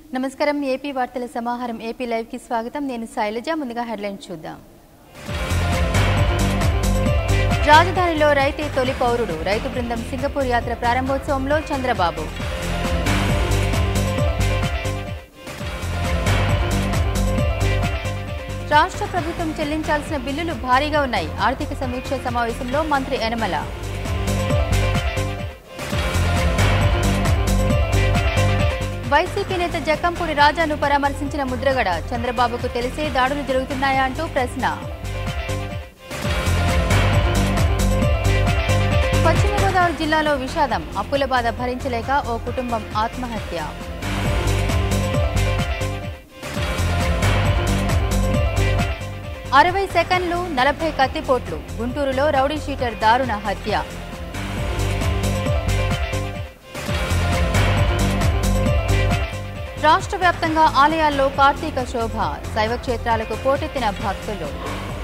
నమస్కారం ఏపీ వార్తల సమాహారం ఏపీ లైవ్ కి స్వాగతం నేను శైలజ ముందుగా హెడ్లైన్స్ చూద్దాం రాజధానిలో రైతే తొలి పౌరుడు రైతు బృందం సింగపూర్ యాత్ర ప్రారంభోత్సవంలో చంద్రబాబు రాష్ట్ర ప్రభుత్వం చెల్లించాల్సిన బిల్లులు భారీగా ఉన్నాయి ఆర్థిక సమీక్ష సమావేశంలో మంత్రి యనమల వైసీపీ నేత జక్కంపూడి రాజాను పరామర్శించిన ముద్రగడ చంద్రబాబుకు తెలిసే దాడులు జరుగుతున్నాయా అంటూ ప్రశ్న పశ్చిమ గోదావరి జిల్లాలో విషాదం అప్పుల బాధ భరించలేక ఓ కుటుంబం ఆత్మహత్య అరవై సెకండ్లు నలభై కత్తిపోట్లు గుంటూరులో రౌడీ షీటర్ దారుణ హత్య రాష్ట్ర వ్యాప్తంగా ఆలయాల్లో కార్తీక శోభ శైవ క్షేత్రాలకు పోటెత్తిన భక్తులు